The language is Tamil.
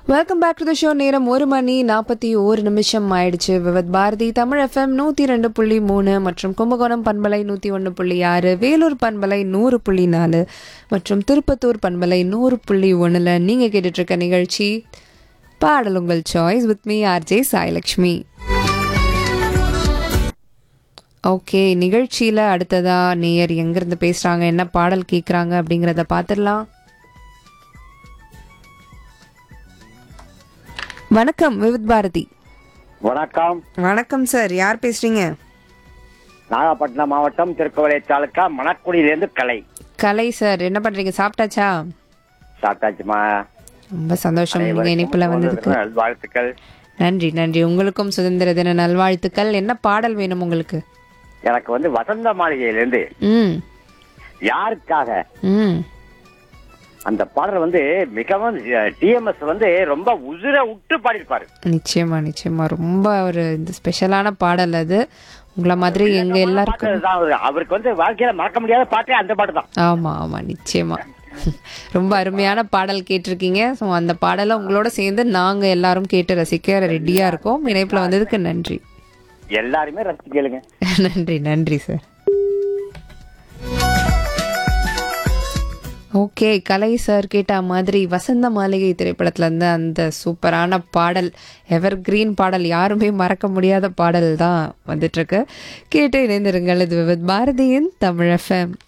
welcome back to the show நேரம் ஒரு மணி நாற்பத்தி ஒரு நிமிஷம் ஆயிடுச்சு விவத் பாரதி தமிழ் எஃப்எம் நூற்றி ரெண்டு புள்ளி மூணு மற்றும் கும்பகோணம் பண்பலை நூற்றி ஒன்று புள்ளி ஆறு வேலூர் பண்பலை நூறு புள்ளி நாலு மற்றும் திருப்பத்தூர் பண்பலை நூறு புள்ளி ஒன்றில் நீங்கள் கேட்டுட்ருக்க நிகழ்ச்சி பாடல் உங்கள் choice with me RJ Sailakshmi okay நிகழ்ச்சியில் அடுத்ததா நேயர் எங்கேருந்து பேசுகிறாங்க என்ன பாடல் கேட்குறாங்க அப்படிங்கிறத பார்த்துடலாம் வணக்கம் விவித் பாரதி வணக்கம் வணக்கம் சார் யார் பேசுறீங்க நாகப்பட்டினம் மாவட்டம் திருக்கோவிலை தாலுக்கா மணக்குடியிலேருந்து கலை கலை சார் என்ன பண்றீங்க சாப்பிட்டாச்சா சாப்பிட்டாச்சுமா ரொம்ப சந்தோஷம் நீங்க இணைப்புல வந்ததுக்கு வாழ்த்துக்கள் நன்றி நன்றி உங்களுக்கும் சுதந்திர தின நல்வாழ்த்துக்கள் என்ன பாடல் வேணும் உங்களுக்கு எனக்கு வந்து வசந்த மாளிகையிலேருந்து ம் யாருக்காக ம் அந்த பாடல் வந்து மிகவும் டிஎம்எஸ் வந்து ரொம்ப உசுர விட்டு பாடியிருப்பாரு நிச்சயமா நிச்சயமா ரொம்ப ஒரு இந்த ஸ்பெஷலான பாடல் அது உங்களை மாதிரி எங்க எல்லாருக்கும் பாட்டு தான் அவரு- அவருக்கு வந்து வாழ்க்கையில மறக்க முடியாத பாட்டே அந்த பாட்டு தான் ஆமா ஆமா நிச்சயமா ரொம்ப அருமையான பாடல் கேட்டிருக்கீங்க ஸோ அந்த பாடலை உங்களோட சேர்ந்து நாங்க எல்லாரும் கேட்டு ரசிக்க ரெடியா இருக்கோம் இணைப்புல வந்ததுக்கு நன்றி எல்லாருமே ரசிச்சு கேளுங்க நன்றி நன்றி சார் ஓகே கலை சார் கேட்ட மாதிரி வசந்த மாளிகை திரைப்படத்துல இருந்து அந்த சூப்பரான பாடல் எவர் கிரீன் பாடல் யாருமே மறக்க முடியாத பாடல் தான் வந்துட்டு இருக்கு கேட்டு இணைந்திருங்கள் இது வித் பாரதியின் தமிழ் எஃப்எம்